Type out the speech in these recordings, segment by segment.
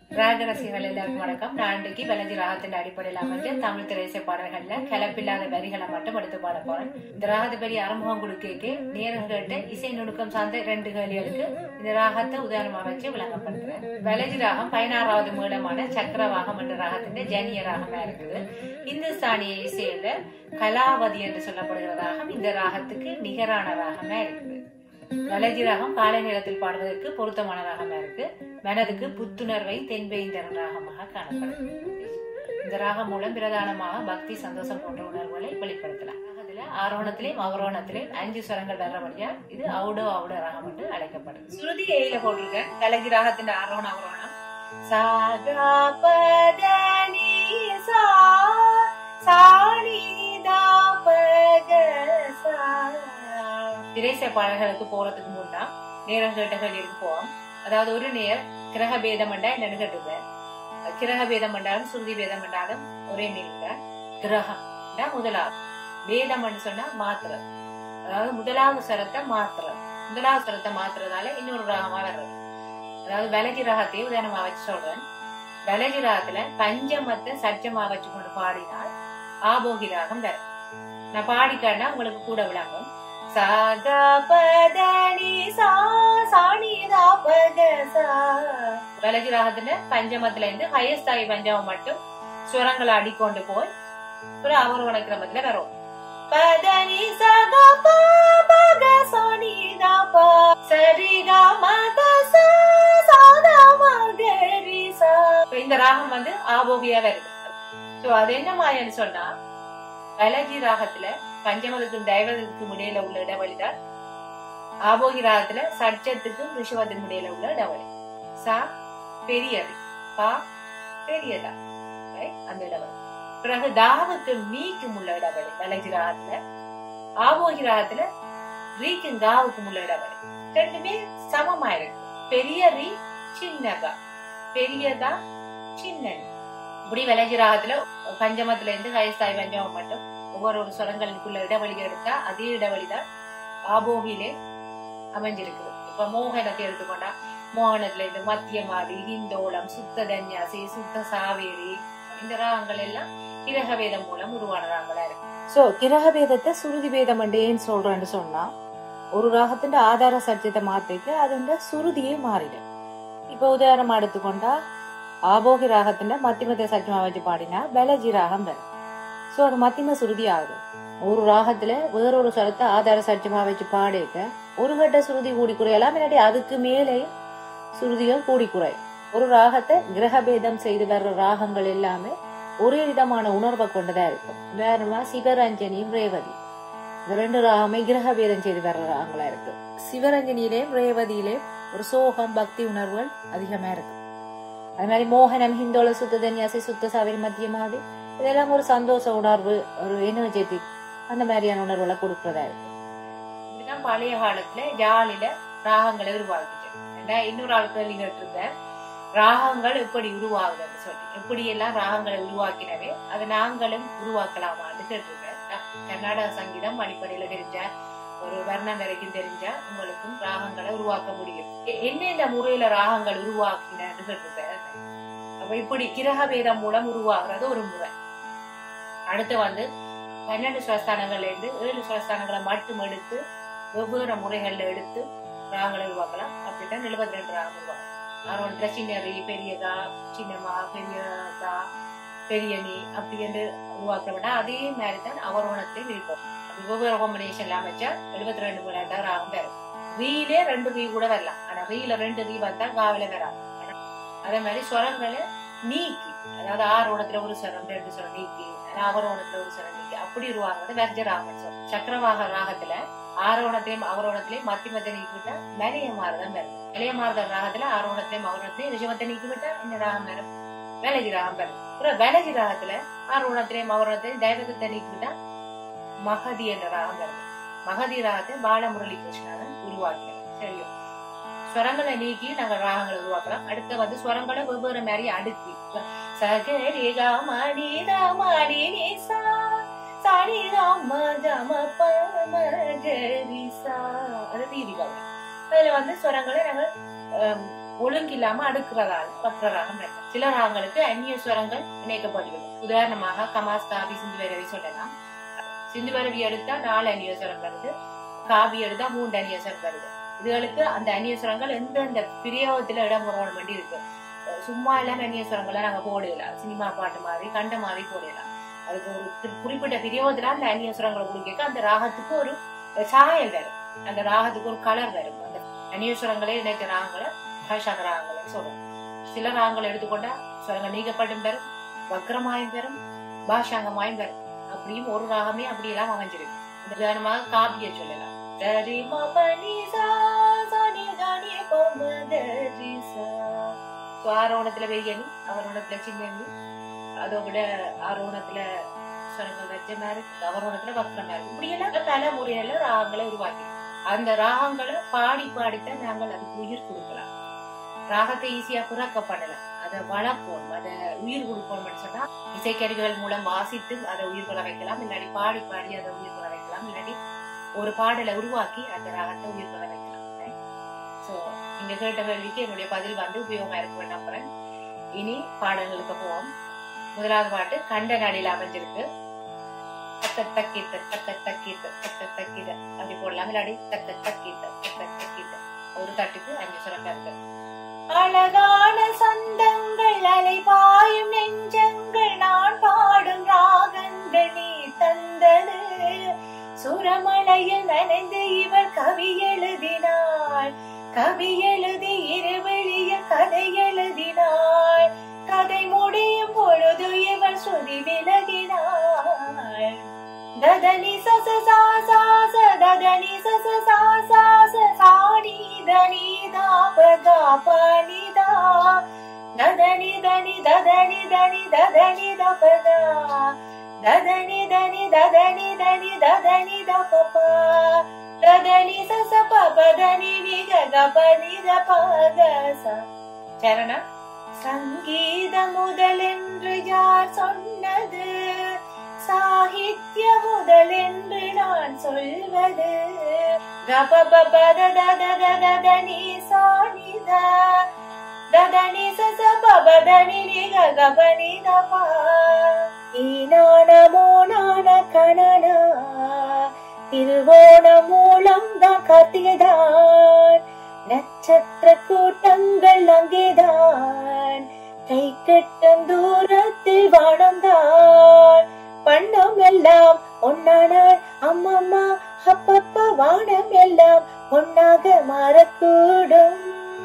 ராக ரசிகர்கள் எல்லாருக்கும் வணக்கம் நான் இன்றைக்கு வலஞ்சி ராகத்தின் அடிப்படையில் அமைஞ்ச தமிழ் திரைசை பாடல்கள்ல கலப்பில்லாத வரிகளை மட்டும் எடுத்து பாட போறேன் இந்த ராகத்தை பெரிய அறிமுகம் கொடுக்க நேரம் கேட்டு இசை நுணுக்கம் சார்ந்த ரெண்டு கேள்விகளுக்கு இந்த ராகத்தை உதாரணமா வச்சு விளங்கப்படுத்துறேன் வலஜி ராகம் பதினாறாவது மூலமான சக்கரவாகம் என்ற ராகத்தின் ஜனிய ராகமா இருக்குது இந்துஸ்தானிய இசையில கலாவதி என்று சொல்லப்படுகிற ராகம் இந்த ராகத்துக்கு நிகரான ராகமா இருக்குது வலஜி ராகம் காலை நேரத்தில் பாடுவதற்கு பொருத்தமான ராகமா இருக்கு மனதுக்கு புத்துணர்வை தென்பெய்தரன் ராகமாக காணப்படுது இந்த ராகம் மூலம் பிரதானமாக பக்தி சந்தோஷம் போன்ற உணர்வுகளை வெளிப்படுத்தலாம் அதுல ஆரோணத்திலேயும் அவரோணத்திலேயும் அஞ்சு ஸ்வரங்கள் வர்றபடியா இது அவுடோ அவுட ராகம் என்று அழைக்கப்படுது சுருதி ஏயில போட்டிருக்கேன் கலகி ராகத்தின் ஆரோண அவரோணம் சாகா பதனி சா சாணி தா பக சா திரைசை பாடல்களுக்கு போறதுக்கு முன்னா நேரம் கேட்ட கேள்விக்கு போவோம் அதாவது ஒரு நேர் கிரக பேதம் என்றா என்னன்னு கேட்டுங்க கிரக பேதம் என்றாலும் சுருதி பேதம் என்றாலும் ஒரே மீனிங்க கிரகம் முதலாவது வேதம்னு சொன்னா மாத்திரை அதாவது முதலாவது சரத்தை மாத்திரை முதலாவது சரத்தை மாத்துறதால இன்னொரு ராகமா வர்றது அதாவது விலகி ராகத்தையே உதாரணமா வச்சு சொல்றேன் விலகி ராகத்துல பஞ்சமத்தை சச்சமா வச்சு கொண்டு பாடினால் ஆபோகி ராகம் வரும் நான் பாடிக்காட்டா உங்களுக்கு கூட விளங்கும் சாகா பதனி சா சாணி தா பக சா வலகி ராகத்துல பஞ்சமத்துல இருந்து ஹயஸ்தாயி பஞ்சமம் மட்டும் சுரங்களை அடிக்கொண்டு போய் அப்புறம் அவரோட கிரமத்துல வரும் பதனி சகா ப பக சாணி தா ப சரி கா மத சா சாதா மகரி சா இந்த ராகம் வந்து ஆபோகியா வருது சோ அது என்ன மாயன்னு சொன்னா வலகி ராகத்துல பஞ்சமத்துக்கும் தைவதத்துக்கும் இடையில உள்ள இடைவெளிதான் ஆபோகி ராகத்துல சட்சத்துக்கும் ரிஷவத்துக்கும் இடையில உள்ள இடைவெளி சா பெரியது பா பெரியதா அந்த இடைவெளி பிறகு தாவுக்கு மீக்கும் உள்ள இடைவெளி வலகி ராகத்துல ஆபோகி ராகத்துல ரீக்கும் காவுக்கும் உள்ள இடைவெளி ரெண்டுமே சமமா இருக்கு பெரிய ரீ சின்னகா பெரியதா சின்ன இப்படி வலகி ராகத்துல பஞ்சமத்துல இருந்து ஹயஸ்தாய் பஞ்சமம் மட்டும் ஒவ்வொரு ஒரு சுரங்களுக்குள்ள இடைவெளி எடுத்தா அதே இடைவெளி தான் ஆபோகிலே அமைஞ்சிருக்குது இப்ப மோகனத்தை எடுத்துக்கொண்டா மோகனத்துல இருந்து மத்தியமாதி ஹிந்தோளம் சுத்த தன்யாசி சுத்த சாவேரி இந்த ராகங்கள் எல்லாம் கிரகவேதம் மூலம் உருவான ராகங்களா இருக்கு சோ கிரகவேதத்தை சுருதி வேதம் ஏன்னு சொல்றேன்னு சொன்னா ஒரு ராகத்தின் ஆதார சத்தியத்தை மாத்திக்க அது சுருதியே மாறிடும் இப்ப உதாரணமா எடுத்துக்கொண்டா ஆபோகி ராகத்துல மத்தியமத்தை சத்தியமா வச்சு பாடினா பலஜி ராகம் வரும் சோ அது மத்தியம சுருதி ஆகுது ஒரு ராகத்துல வேறொரு ஸ்வரத்தை ஆதார சட்சமா வச்சு பாடிக்க ஒரு கட்ட சுருதி கூடி குறையலாம் இல்லாட்டி அதுக்கு மேலே சுருதியும் கூடி குறை ஒரு ராகத்தை கிரகபேதம் செய்து வர்ற ராகங்கள் எல்லாமே ஒரே விதமான உணர்வை கொண்டதா இருக்கும் உதாரணமா சிவரஞ்சனியும் ரேவதி இந்த ரெண்டு ராகமே கிரகபேதம் செய்து வர்ற ராகங்களா இருக்கு சிவரஞ்சனியிலேயும் ரேவதியிலேயும் ஒரு சோகம் பக்தி உணர்வுகள் அதிகமா இருக்கு அது மாதிரி மோகனம் ஹிந்தோல சுத்த தன்யாசி சுத்த சாவரி மத்தியமாதி இதெல்லாம் ஒரு சந்தோஷ உணர்வு ஒரு எனர்ஜெட்டிக் அந்த மாதிரியான உணர்வுகளை கொடுக்கறதா இருக்கு இப்படிதான் பழைய காலத்துல ஜாலில ராகங்களை உருவாக்கிச்சு ஏன்னா இன்னொரு ஆள் கேள்வி கேட்டிருந்தேன் ராகங்கள் எப்படி உருவாகுதுன்னு சொல்லி எப்படி எல்லாம் ராகங்களை உருவாக்கினவே அதை நாங்களும் உருவாக்கலாமான்னு கேட்டிருக்கேன் கர்நாடக சங்கீதம் அடிப்படையில தெரிஞ்ச ஒரு வர்ணம் வரைக்கும் தெரிஞ்சா உங்களுக்கும் ராகங்களை உருவாக்க முடியும் என்னென்ன முறையில ராகங்கள் உருவாக்கினு கேட்டிருக்கேன் அப்ப இப்படி கிரக வேதம் மூலம் உருவாகிறது ஒரு முறை அடுத்து வந்து பன்னெண்டு சுவஸ்தானங்கள்ல இருந்து ஏழு சுவஸ்தானங்களை மட்டும் எடுத்து வெவ்வேறு முறைகள்ல எடுத்து ராகங்களை உருவாக்கலாம் அப்படித்தான் எழுபத்தி ரெண்டு ராகம் உருவாக்கும் ஆரோணத்துல சின்னரி பெரியதா சின்னமா பெரியதா பெரிய நீ அப்படி என்று உருவாக்க விட அதே மாதிரி தான் அவரோணத்திலையும் இருக்கும் வெவ்வேறு காம்பினேஷன் எல்லாம் வச்சா எழுபத்தி ரெண்டு மணி நேரம் ராகம் வரும் ரீலே ரெண்டு ரீ கூட வரலாம் ஆனா ரீல ரெண்டு ரீ வந்தா காவில வராது அதே மாதிரி ஸ்வரங்களை நீக்கி அதாவது ஆரோணத்துல ஒரு ஸ்வரம் ரெண்டு ஸ்வரம் நீக்கி அவரோணத்துல ஒரு ஸ்வரம் நீக்கி அப்படி உருவாக்குறது வெர்ஜ ராகம் சொல்லும் சக்கரவாக ராகத்துல ஆரோணத்திலையும் அவரோணத்திலையும் மத்தி மத்த நீக்கி விட்டா மலைய மாறுதான் வரும் மலைய மாறுதல் ராகத்துல ஆரோணத்திலையும் அவரோணத்திலையும் ரிஷமத்தை நீக்கி விட்டா இந்த ராகம் வரும் வேலகி ராகம் வரும் அப்புறம் வேலகி ராகத்துல ஆரோணத்திலையும் அவரோணத்திலையும் தைவதத்தை நீக்கி விட்டா மகதி என்ற ராகம் வருது மகதி ராகத்தை பாலமுரளி கிருஷ்ணன் உருவாக்கினார் சரியும் ஸ்வரங்களை நீக்கி நாங்க ராகங்களை உருவாக்கலாம் அடுத்து வந்து ஸ்வரங்களை வெவ்வேறு மாதிரி அடுக்கி சகரி ராமணி ராமணி நிசா சாணி ராம ஜம பமகரி சா அது தீவிகம் அதுல வந்து ஸ்வரங்களை நாங்கள் ஒழுங்கில்லாம அடுக்கிறதால் வக்ர ராகம் இருக்கு. சில ராகங்களுக்கு அந்நிய ஸ்வரங்கள் இணைக்கப்பட்டுள்ளது உதாரணமாக கமாஸ் காபி சிந்து பைரவி சொல்லலாம் சிந்து பைரவி எடுத்தா நாலு அந்நிய ஸ்வரம் வருது காபி எடுத்தா மூன்று அந்நிய ஸ்வரம் வருது இதுகளுக்கு அந்த அந்நிய ஸ்வரங்கள் எந்தெந்த பிரயோகத்துல இடம் வரணும் வேண்டி இருக்கு சும்மா எல்லாம் அந்நிய ஸ்வரங்களை நாங்க போடலாம் சினிமா பாட்டு மாதிரி கண்ட மாதிரி போடலாம் அதுக்கு ஒரு குறி- குறிப்பிட்ட பிரயோகத்துல அந்த அந்நிய சுரங்களை கொடுக்க அந்த ராகத்துக்கு ஒரு சாயல் வரும் அந்த ராகத்துக்கு ஒரு கலர் வரும் அந்த அந்நிய சுரங்களே இணைக்க ராகங்களை பாஷாக ராகங்களை சொல்றோம் சில ராகங்களை எடுத்துக்கொண்டா சுரங்கள் நீக்கப்பட்டும் பெறும் வக்ரமாயும் பெறும் பாஷாங்கமாயும் பெறும் அப்படியும் ஒரு ராகமே அப்படியெல்லாம் அமைஞ்சிருக்கு உதாரணமாக காப்பிய சொல்லலாம் தரி ம பனி சா சா நி த நி ப ம த ரி சா. So, ஆரோணத்துல வெய்யனி அவரோணத்துல சின்னி அதை விட ஆரோணத்துல ஸ்வரங்கள் வச்ச மாதிரி அவரோணத்துல வக்கரம் மாதிரி இப்படி எல்லாம் பல முறையில ராகங்களை உருவாக்கி அந்த ராகங்களை பாடி பாடித்தான் நாங்கள் அதுக்கு உயிர் கொடுக்கலாம் ராகத்தை ஈஸியா புறக்க பண்ணலாம் அதை வளர்ப்போம் அதை உயிர் கொடுப்போம்னு சொன்னா இசைக்கருவிகள் மூலம் வாசித்து அதை உயிர் கொள்ள வைக்கலாம் இல்லாட்டி பாடி பாடி அதை உயிர் கொள்ள வைக்கலாம் இல்லாட்டி ஒரு பாடலை உருவாக்கி அந்த ராகத்தை உயிர் கொள்ள வைக்கலாம் சோ நீங்க கேட்ட கேள்விக்கு என்னுடைய பதில் வந்து உபயோகமா இருக்கும் நம்புறேன் இனி பாடல்களுக்கு போவோம் முதலாவது பாட்டு கண்ட நாடியில் அமைஞ்சிருக்கு தக்க தக்கீத்த தக்க தக்கீத்த தக்க தக்கீத அப்படி போடலாம் இல்லாடி தக்க தக்கீத்த தக்க தக்கீத்த ஒரு தட்டுக்கு அஞ்சு சுரக்கா இருக்கு அழகான சொந்தங்கள் அலைபாயும் நெஞ்சங்கள் நான் பாடும் ராகங்கள் நீ தந்தது சுரமலையில் நனைந்து இவர் கவி எழுதினாள் கவி எழுதி இருவெளிய கதை எழுதினாள் கதை முடியும் பொழுது இவர் சுதி விலகினாள் ததனி சச சா சா ச ததனி சச சா சா ச சாணி தனி தா பகா பனி தா ததனி தனி ததனி தனி ததனி த பகா ததனி தனி ததனி தனி ததனி த பபா ததனி சச பபதனி நி கக பனி த பக ச சரணம் சங்கீதம் முதல் என்று யார் சொன்னது சாகித்ய முதல் என்று நான் சொல்வது கபபததததததனி சானித ததனி சச பபதனி நிகபனி தபா ஈனானமோ நான கணனா திருவோண மூலம் தான் கார்த்திகைதான் நட்சத்திர கூட்டங்கள் அங்கேதான் கை கட்டும் தூரத்தில் வானம்தான் பண்ணம் எல்லாம் ஒன்னானால் அம்மம்மா அப்பப்பா வானம் எல்லாம் ஒன்னாக மாறக்கூடும்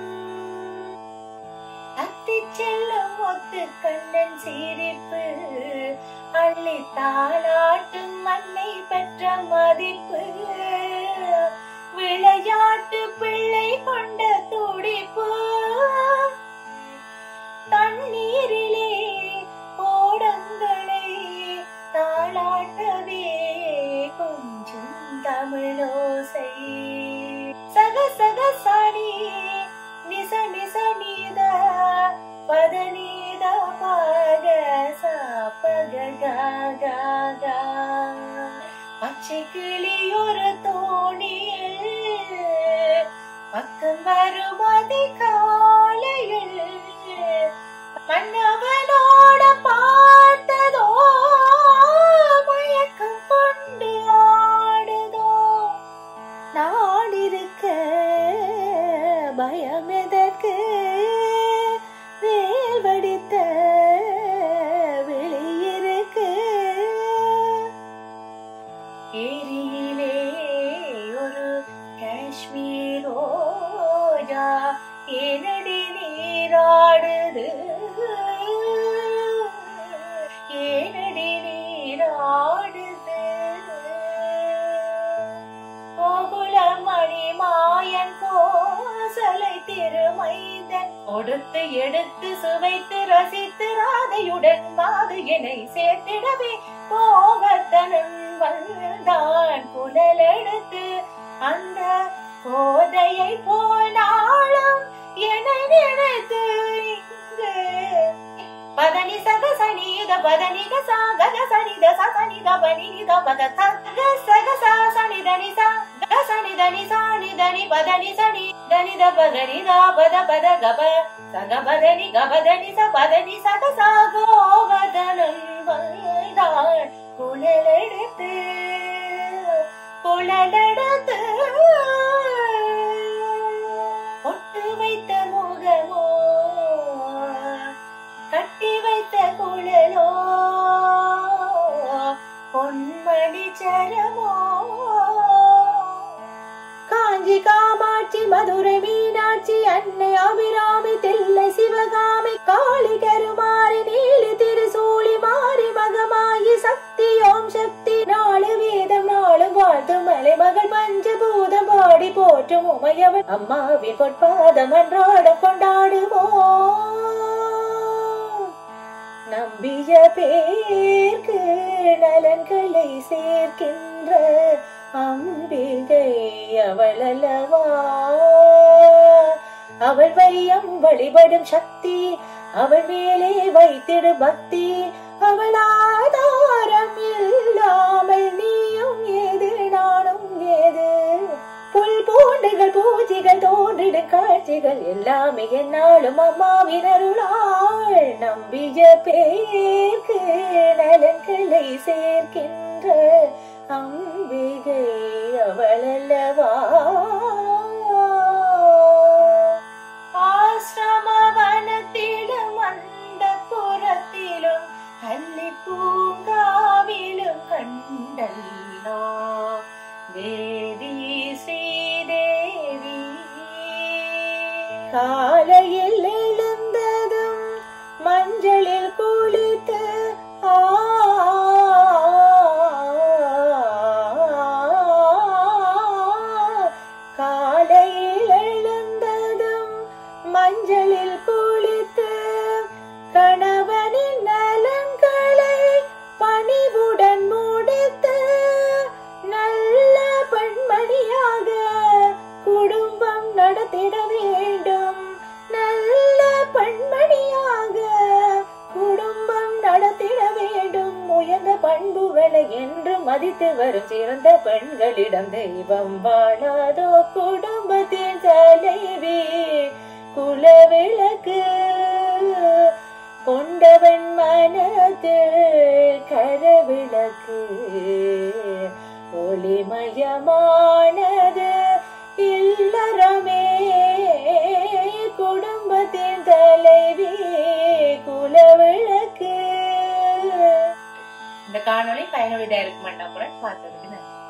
அத்தி செல்லும் ஒத்து கண்ணன் சிரிப்பு அள்ளி தாளாட்டும் மண்ணை பெற்ற மதிப்பு விளையாட்டு பிள்ளை கொண்ட துடிப்பு தண்ணீரிலே ஓடங்களை தாளாட்டவே கொஞ்சம் தமிழோசை சக சக சனி நிச நிச நீத பத நீத பக சபக க க பச்சை கிளி ஒரு தோணியில் பக்கம் வருமதி காலையில் மன்னவனோட பார்த்ததோ மயக்கம் கொண்டு ஆடுதோ நான் இருக்க பயம் எதற்கு வேல் வடித்த வெளியிருக்கு ஏரியிலே ஒரு காஷ்மீர் ரோஜா ஏனடி நீராடுது ஏனடி நீராடுது கோகுலமணி மாயன் கோசலை திருமைந்தன் கொடுத்து எடுத்து சுவைத்து ரசித்து ராதையுடன் மாது என்னை சேர்த்திடவே போகத்தனும் வந்தான் குடல் எடுத்து அந்த கோதையை போனாலும் என நினைத்து இங்கு பதனி சக சனித பதனி க சா கக சனித ச சனித பனி நித பக த க சக சா சனித நி சா க தசனி தனி சாணி தனி பதனி சனி தனி த பகனி தா பத பத கப சக பதனி கபதனி ச பதனி சத சாகோவதனன் வந்தாள் குழலெடுத்து குழலெடுத்து ஒட்டு வைத்த முகமோ கட்டி வைத்த குழலோ பொன்மணி சரமோ காஞ்சி காமாட்சி மதுரை மீனாட்சி அன்னை அபிராமி தில்லை சிவகாமி காளி கருமாரி நீலி திருசூலி மாறி மகமாயி சக்தி ஓம் சக்தி நாலு வேதம் நாலு வாழ்த்து மலை மகள் பஞ்சபூதம் பாடி போற்றும் உமையவன் அம்மாவின் பொற்பாதம் அன்றாடம் கொண்டாடுவோம் நம்பிய பேர்க்கு நலன்களை சேர்க்கின்ற அம்பிகை அவள் அல்லவா அவள் வையம் வழிபடும் சக்தி அவள் மேலே வைத்திடு பக்தி அவள் ஆதாரம் இல்லாமல் நீயும் ஏது நானும் ஏது புல் பூண்டுகள் பூஜைகள் தோன்றிடும் காட்சிகள் எல்லாமே என்னாலும் அம்மாவினருளாள் நம்பிய பேர்க்கு நலன்களை சேர்க்கின்ற அம்பிகை அவளல்லவா ஆசிரமவனத்திலும் அந்த புறத்திலும் அல்லி பூங்காவிலும் கண்டல்லோ தேவி ஸ்ரீதேவி காலையில் எழுந்ததும் மஞ்சளில் குளித்து ஆ காலையில் எழுந்ததும் மஞ்சளில் குளித்து கணவனின் நலன்களை பணிவுடன் முடித்து நல்ல பெண்மணியாக குடும்பம் நடத்திட வேண்டும் நல்ல பெண்மணியாக குடும்பம் நடத்திட வேண்டும் உயர்ந்த பண்புகளை என்று மதித்து வரும் சிறந்த பெண்களிடம் தெய்வம் வாழாதோ குடும்பத்தின் தலைவி குலவிளக்கு கொண்டவன் மனதில் கரவிளக்கு ஒளிமயமானது இல்லறமே குடும்பத்தின் தலைவி குலவிளக்கு இந்த காணொளி பயனுள்ளதா இருக்குமாட்டா கூட பார்த்ததுக்கு நன்றி